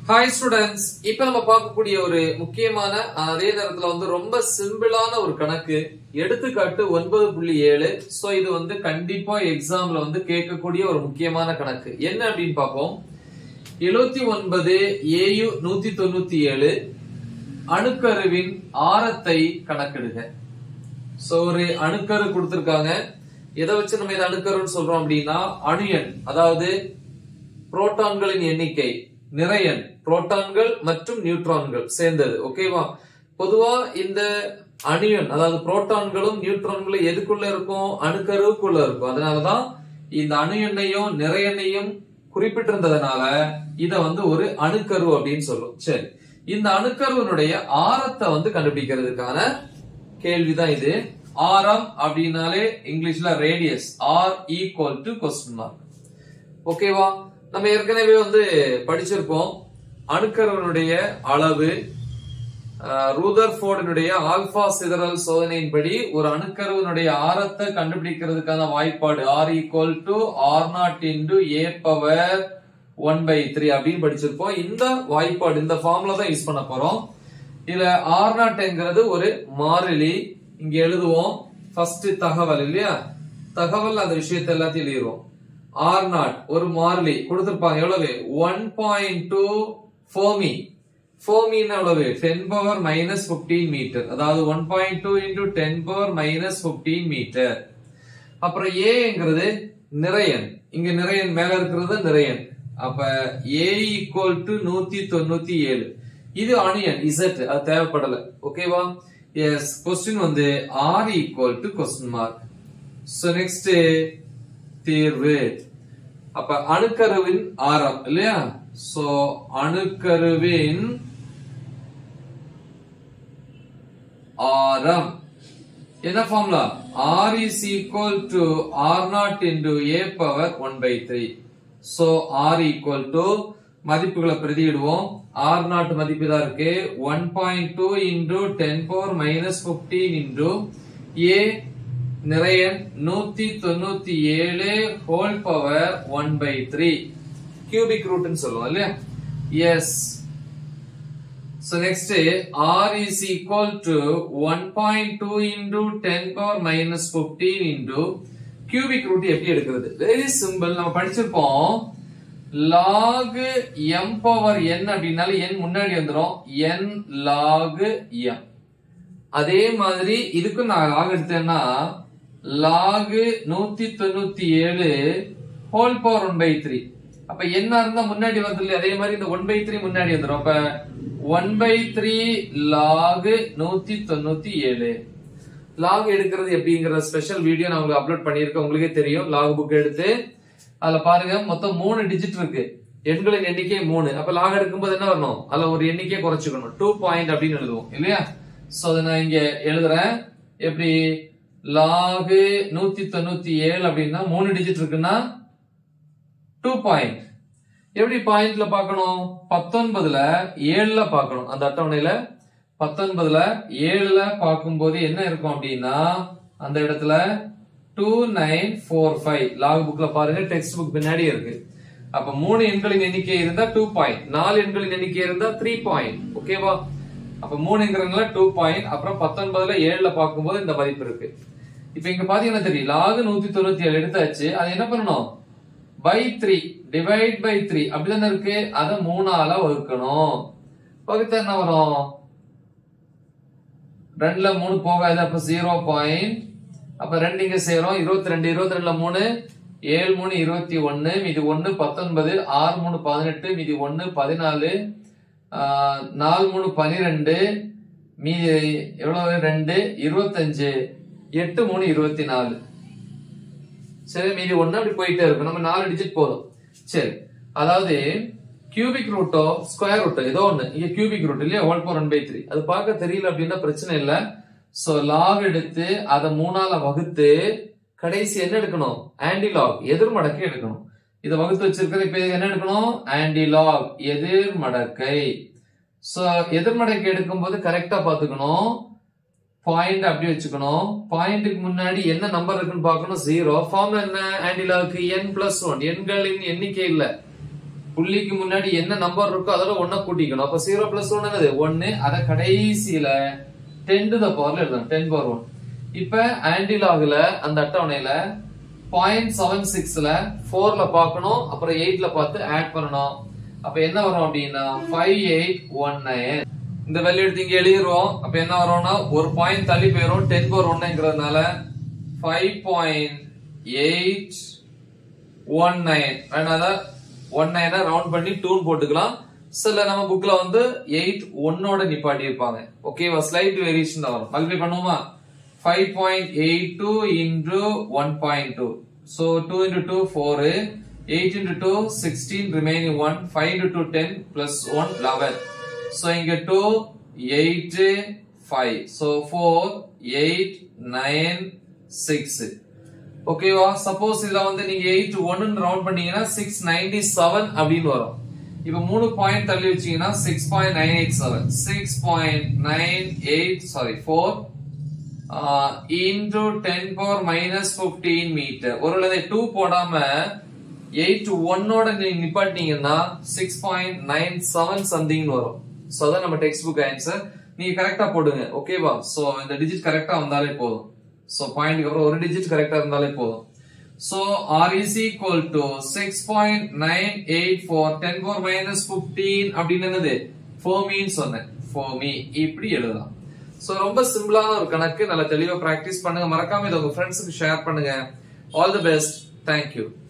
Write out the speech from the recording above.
hi students இப்ப நம்ம பார்க்கக்கூடிய ஒரு முக்கியமான அதே நேரத்துல வந்து ரொம்ப சிம்பிளான ஒரு கணக்கு எடுத்துக்காட்டு ஒன்பது புள்ளி ஏழு சோ இது வந்து கண்டிப்பா எக்ஸாம்ல வந்து கேட்கக்கூடிய ஒரு முக்கியமான கணக்கு என்ன அப்படின்னு பார்ப்போம் எழுபத்தி ஒன்பது ஏயு நூத்தி தொண்ணூத்தி ஏழு அணுக்கருவின் ஆரத்தை கணக்கெடுக சோ ஒரு அணுக்கரு கொடுத்திருக்காங்க எதை வச்சு நம்ம இதை அணுக்கருன்னு சொல்றோம் அப்படின்னா அணுயன் அதாவது புரோட்டான்களின் எண்ணிக்கை நிறையன் புரோட்டான்கள் மற்றும் நியூட்ரான்கள் சேர்ந்தது ஓகேவா பொதுவா இந்த அணியன் அதாவது புரோட்டான்களும் நியூட்ரான்களும் எதுக்குள்ள இருக்கும் அணுக்கருவுக்குள்ள இருக்கும் அதனாலதான் இந்த அணு எண்ணையும் நிறையெண்ணையும் குறிப்பிட்டிருந்ததுனால இத வந்து ஒரு அணுக்கரு அப்படின்னு சொல்லும் சரி இந்த அணுக்கருவினுடைய ஆரத்தை வந்து கண்டுபிடிக்கிறதுக்கான கேள்விதான் இது ஆரம் அப்படின்னாலே இங்கிலீஷ்ல radius R equal to question mark ஓகேவா நம்ம ஏற்கனவே வந்து படிச்சிருப்போம் அணுக்கருவனுடைய அளவு ரூதர்ஃபோர்டினுடைய ஆல்பா சிதறல் சோதனையின்படி ஒரு அணுக்கருவனுடைய ஆரத்தை கண்டுபிடிக்கிறதுக்கான வாய்ப்பாடு R equal to R naught into A power one by three அப்படின்னு படிச்சிருப்போம் இந்த வாய்ப்பாடு இந்த ஃபார்ம்ல தான் யூஸ் பண்ண போறோம் இதுல ஆர் நாட்ங்கிறது ஒரு மாறிலி இங்க எழுதுவோம் ஃபர்ஸ்ட் தகவல் இல்லையா தகவல் அந்த விஷயத்தை எல்லாத்தையும் எழுதிடுவோம் ஆர் நாட் ஒரு மாறிலி கொடுத்திருப்பாங்க எவ்வளவு ஒன் பாயிண்ட் டூ ஃபோமி ஃபோமின்னு எவ்வளவு ten power minus fifteen metre அதாவது one point two into ten power minus fifteen metre அப்புறம் ஏங்கிறது நிறையன் இங்க நிறையன் மேல இருக்கிறது நிறையன் அப்ப ஏ ஈக்குவல் டு நூத்தி தொண்ணூத்தி ஏழு இது அணியன் இசட் அது தேவைப்படல ஓகேவா எஸ் கொஸ்டின் வந்து R equal to question mark so next தீர்வு அப்ப அணுக்கருவின் ஆரம் இல்லையா சோ அணுக்கருவின் ஆரம் என்ன formula R is equal to R naught into A power one by three so R equal to மதிப்புகளை பிரதியிடுவோம் ஆர் நாட் மதிப்பு தான் இருக்கு one point two into ten power minus fifteen into A நிறைய நூத்தி தொண்ணூத்தி ஏழு whole power one by three cubic ரூட்னு சொல்லுவோம் இல்லையா S So next R is equal to 1.2 into 10 power minus 15 into cubic root எப்படி எடுக்கிறது வெரி சிம்பிள் நம்ம படிச்சிருப்போம் log m power n அப்படின்னால n முன்னாடி வந்துரும் n log m அதே மாதிரி இதுக்கு நான் log எடுத்தேன்னா log நூத்தி தொண்ணூத்தி ஏழு whole power one by three அப்ப என்ன இருந்தா முன்னாடி வருது இல்லையா அதே மாதிரி இந்த ஒன் பை த்ரீ முன்னாடி வந்துடும் அப்ப ஒன் பை த்ரீ லாக் நூத்தி தொண்ணூத்தி ஏழு லாக் எடுக்கிறது எப்படிங்கிற ஸ்பெஷல் வீடியோ நான் உங்களுக்கு அப்லோட் பண்ணியிருக்கேன் உங்களுக்கே தெரியும் லாக் புக் எடுத்து அதுல பாருங்க மொத்தம் மூணு டிஜிட் இருக்கு எண்களின் எண்ணிக்கை மூணு அப்ப லாக் எடுக்கும்போது என்ன வரணும் அதுல ஒரு எண்ணிக்கையை குறைச்சிக்கணும் டூ பாயிண்ட் அப்படின்னு எழுதுவோம் இல்லையா சோ அதை நான் இங்க எழுதுறேன் எப்படி லாகு நூத்தி தொண்ணூத்தி ஏழு அப்படின்னா மூணு டிஜிட் இருக்குன்னா டூ பாயிண்ட் எப்படி பாயிண்ட்ல பார்க்கணும் பத்தொன்பதுல ஏழுல பார்க்கணும் அந்த அட்டவணையில பத்தொன்பதுல ஏழுல பார்க்கும்போது என்ன இருக்கும் அப்படின்னா அந்த இடத்துல two nine four five log புக்ல பாருங்க டெக்ஸ்ட் புக் பின்னாடி இருக்கு அப்ப மூணு எண்களின் எண்ணிக்கை இருந்தா டூ பாயிண்ட் நாலு எண்களின் எண்ணிக்கை இருந்தா த்ரீ பாயிண்ட் ஓகேவா அப்ப மூணு எண்கிறதுல டூ பாயிண்ட் அப்புறம் பத்தொன்பதுல ஏழுல பார்க்கும்போது இந்த மதிப்பு இருக்கு இப்ப இங்க பாத்தீங்கன்னா தெரியும் லாகு நூத்தி தொண்ணூத்தி ஏழு எடுத்தாச்சு அது என்ன பண்ணணும் by three divide by three அப்படிதானே இருக்கு அத மூணால வகுக்கணும் வகுத்த என்ன வரும் ரெண்டுல மூணு போகாது அப்ப ஜீரோ பாயிண்ட் அப்ப ரெண்டு இங்க சேரும் இருபத்தி ரெண்டு இருபத்தி ரெண்டுல மூணு ஏழு மூணு இருபத்தி ஒன்னு மீதி ஒன்னு பத்தொன்பது ஆறு மூணு பதினெட்டு மீதி ஒன்னு பதினாலு நாலு மூணு பனிரெண்டு மீதி எவ்வளவு ரெண்டு இருபத்தஞ்சு எட்டு மூணு இருபத்தி நாலு சரி மீதி ஒண்ணு அப்படி போயிட்டே இருக்கும் நம்ம நாலு டிஜிட் போதும் சரி அதாவது கியூபிக் ரூட்டோ ஸ்கொயர் ரூட்டோ ஏதோ ஒண்ணு இங்க கியூபிக் ரூட் இல்லையா one four one by three அது பார்க்க தெரியல அப்படின்னா பிரச்சனை இல்ல சோ லாக் எடுத்து அதை மூணால வகுத்து கடைசி என்ன எடுக்கணும் ஆன்டி லாக் எதிர்மடக்கை எடுக்கணும் இதை வகுத்து வச்சிருக்கிறது இப்ப என்ன எடுக்கணும் ஆன்டி லாக் எதிர்மடக்கை சோ எதிர்மடக்கை எடுக்கும்போது கரெக்டா பாத்துக்கணும் பாயிண்ட் அப்படி வச்சுக்கணும் பாயிண்ட்டுக்கு முன்னாடி என்ன நம்பர் இருக்குன்னு பார்க்கணும் ஜீரோ ஃபார்ம் என்ன ஆன்டிலாவுக்கு என் பிளஸ் ஒன் எண்களின் எண்ணிக்கை இல்ல புள்ளிக்கு முன்னாடி என்ன நம்பர் இருக்கோ அதோட ஒன்ன கூட்டிக்கணும் அப்ப ஜீரோ பிளஸ் ஒன் என்னது ஒன்னு அத கடைசியில டென் டு த பவர்ல எழுதணும் டென் பவர் ஒன் இப்ப ஆன்டிலாகுல அந்த அட்டவணையில பாயிண்ட் செவன் சிக்ஸ்ல ஃபோர்ல பார்க்கணும் அப்புறம் எயிட்ல பார்த்து ஆட் பண்ணணும் அப்ப என்ன வரும் அப்படின்னா ஃபைவ் எயிட் ஒன் நைன் இந்த வேல்யூ எடுத்து இங்க எழுதிடுவோம் அப்ப என்ன வரும்னா ஒரு பாயிண்ட் தள்ளி போயிரும் டென் பவர் ஒன்னுங்கிறதுனால five point eight one nine அதனால ஒன் நைனை ரவுண்ட் பண்ணி டூன் போட்டுக்கலாம் சில நம்ம புக்ல வந்து எயிட் ஒன்னோட நிப்பாட்டி இருப்பாங்க ஓகேவா ஸ்லைட் வேரியேஷன் தான் வரும் மல்டிப்ளை பண்ணுவோமா five point eight two into one point two so two into two four eight into two sixteen remaining one five into two ten plus one eleven so இங்க two eight five so four eight nine six ஓகேவா suppose இதுல வந்து நீங்க eight ஒன்னு round பண்ணீங்கன்னா six ninety seven அப்படின்னு வரும் இப்ப மூணு பாயிண்ட் தள்ளி வச்சீங்கன்னா six point nine eight seven six point nine eight sorry four into ten power minus fifteen metre ஒருவேளை டூ போடாம எயிட் ஒன்னோட நீங்க நிப்பாட்டினீங்கன்னா சிக்ஸ் பாயிண்ட் நைன் செவன் சம்திங்னு வரும் சோ அதான் நம்ம டெக்ஸ்ட் புக் ஆன்சர் நீங்க கரெக்டா போடுங்க ஓகேவா சோ இந்த டிஜிட் கரெக்டா வந்தாலே போதும் சோ பாயிண்ட்க்கு அப்புறம் ஒரு டிஜிட் கரெக்டா இருந்தாலே போதும் so R is equal to six point nine eight four ten four minus fifteen அப்படின்னு என்னது ஃபோமின்னு சொன்னேன் ஃபோமி இப்படி எழுதலாம் சோ ரொம்ப சிம்பிளான ஒரு கணக்கு நல்லா தெளிவா பிராக்டிஸ் பண்ணுங்க மறக்காம இதை உங்க ஃப்ரெண்ட்ஸுக்கு ஷேர் பண்ணுங்க ஆல் தி பெஸ்ட் தேங்க்யூ